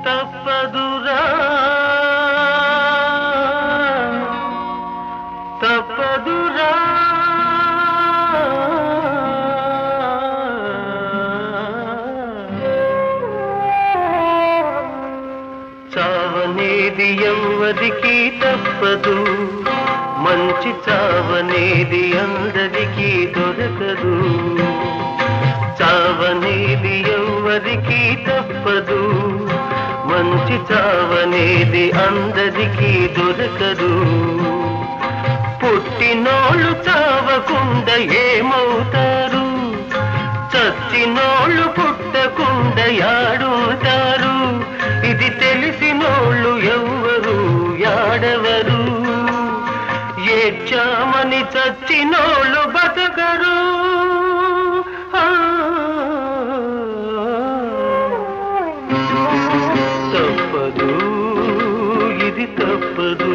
తప్పదురా తప్పదురా చావనేది ఎవ్వరికి తప్పదు మంచి చావనేది అందరికీ దొరకదు చావనేది ఎవ్వరికి తప్పదు మంచి చావనేది అందరికీ దొరకదు పుట్టినోళ్ళు చావకుండా ఏమవుతారు చచ్చినోళ్ళు పుట్టకుండా యాడుంటారు ఇది తెలిసినోళ్ళు ఎవ్వరు యాడవరు ఏడ్చామని చచ్చినోళ్ళు బతకరు ఆ. తప్పదు ఇది తప్పదు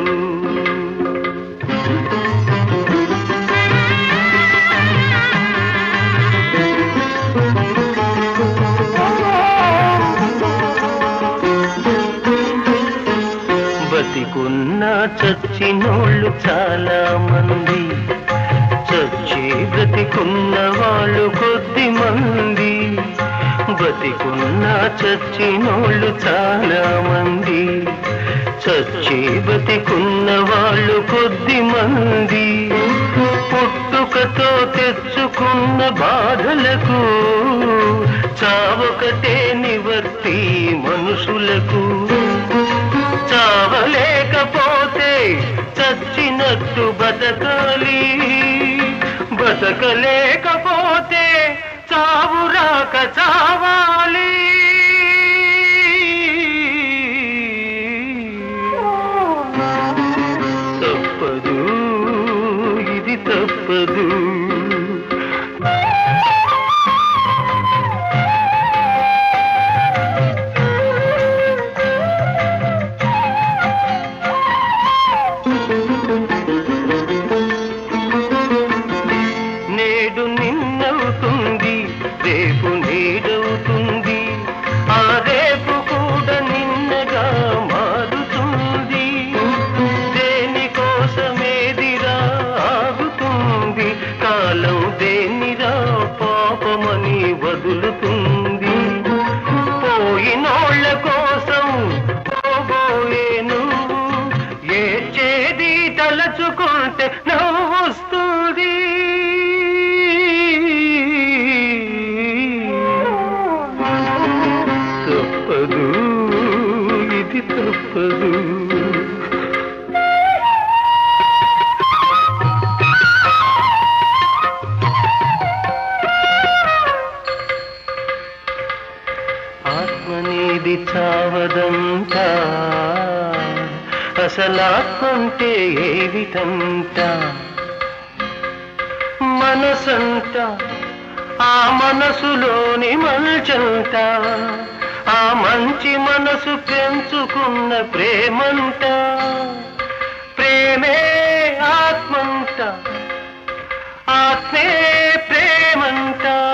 బతికున్న చచ్చినోళ్ళు చాలా మంది చచ్చి బ్రతికున్న వాళ్ళు కొద్ది మంది బతికున్న చచ్చినోళ్ళు చాలా మంది చచ్చి బతికున్న వాళ్ళు కొద్ది మంది పుట్టుకతో తెచ్చుకున్న బాధలకు చావొకటే నివర్తి మనుషులకు చావలేకపోతే చచ్చినట్టు బతకాలి బతకలేకపోతే చావు రాక చావాలి తప్పదు ఇది తప్పదు నేడు నిన్నవుతుంది రేపు నేడవుతుంది ఆ రేపు కూడా నిన్నగా మారుతుంది దేనికోసమేదిరా ఆగుతుంది కాలం దేనిరా పాపమని వదులుతుంది పోయినోళ్ళ కోసం పోబోయేను ఏడ్చేది తలచుకుంటే నవ్వు వస్తుంది తప్పదు ఇది తప్పదు ఆత్మనేది చావదంట అసలాత్మంటే ఏవిటంట మనసంట ఆ మనసులోని మల్చంట ఆ మంచి మనసు పెంచుకున్న ప్రేమంట ప్రేమే ఆత్మంట ఆత్మే ప్రేమంట